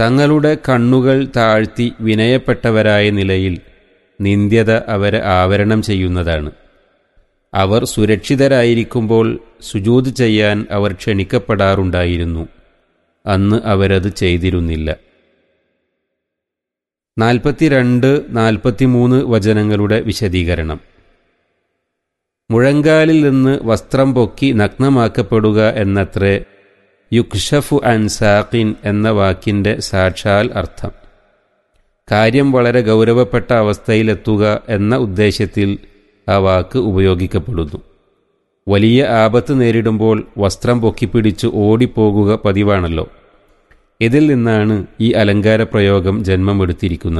തങ്ങളുടെ കണ്ണുകൾ താഴ്ത്തി വിനയപ്പെട്ടവരായ നിലയിൽ നിന്ദ്യത അവരെ ആവരണം ചെയ്യുന്നതാണ് അവർ സുരക്ഷിതരായിരിക്കുമ്പോൾ സുജൂത് ചെയ്യാൻ അവർ ക്ഷണിക്കപ്പെടാറുണ്ടായിരുന്നു അന്ന് അവരത് ചെയ്തിരുന്നില്ല നാൽപ്പത്തിരണ്ട് നാൽപ്പത്തിമൂന്ന് വചനങ്ങളുടെ വിശദീകരണം മുഴങ്കാലിൽ നിന്ന് വസ്ത്രം പൊക്കി നഗ്നമാക്കപ്പെടുക എന്നത്രേ യുക്ഷഫു അൻ സാഖിൻ എന്ന വാക്കിൻ്റെ സാക്ഷാൽ അർത്ഥം കാര്യം വളരെ ഗൗരവപ്പെട്ട അവസ്ഥയിലെത്തുക എന്ന ഉദ്ദേശ്യത്തിൽ ആ വാക്ക് ഉപയോഗിക്കപ്പെടുന്നു വലിയ ആപത്ത് നേരിടുമ്പോൾ വസ്ത്രം പൊക്കിപ്പിടിച്ച് ഓടിപ്പോകുക പതിവാണല്ലോ ഇതിൽ നിന്നാണ് ഈ അലങ്കാര പ്രയോഗം ജന്മമെടുത്തിരിക്കുന്നത്